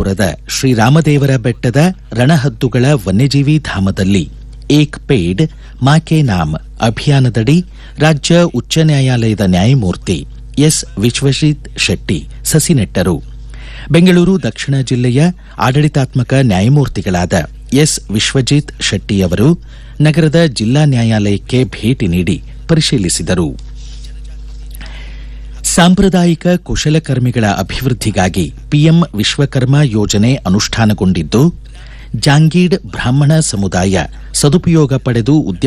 ಚಿಕ್ಕಬಳ್ಳಾಪುರದ ಶ್ರೀರಾಮದೇವರ ಬೆಟ್ಟದ ರಣಹದ್ದುಗಳ ವನ್ಯಜೀವಿ ಧಾಮದಲ್ಲಿ ಏಕ್ ಪೇಡ್ ಮಾಕೆ ನಾಮ್ ಅಭಿಯಾನದಡಿ ರಾಜ್ಯ ಉಚ್ಚ ನ್ಯಾಯಾಲಯದ ನ್ಯಾಯಮೂರ್ತಿ ಎಸ್ ವಿಶ್ವಜಿತ್ ಶೆಟ್ಟಿ ಸಸಿ ನೆಟ್ಟರು ಬೆಂಗಳೂರು ದಕ್ಷಿಣ ಜಿಲ್ಲೆಯ ಆಡಳಿತಾತ್ಮಕ ನ್ಯಾಯಮೂರ್ತಿಗಳಾದ ಎಸ್ ವಿಶ್ವಜಿತ್ ಶೆಟ್ಟಿಯವರು ನಗರದ ಜಿಲ್ಲಾ ನ್ಯಾಯಾಲಯಕ್ಕೆ ಭೇಟಿ ನೀಡಿ ಪರಿಶೀಲಿಸಿದರು ಸಾಂಪ್ರದಾಯಿಕ ಕುಶಲಕರ್ಮಿಗಳ ಅಭಿವೃದ್ಧಿಗಾಗಿ ಪಿಎಂ ವಿಶ್ವಕರ್ಮ ಯೋಜನೆ ಅನುಷ್ಠಾನಗೊಂಡಿದ್ದು ಜಾಂಗೀಡ್ ಬ್ರಾಹ್ಮಣ ಸಮುದಾಯ ಸದುಪಯೋಗ ಪಡೆದು ಉದ್ಯಮ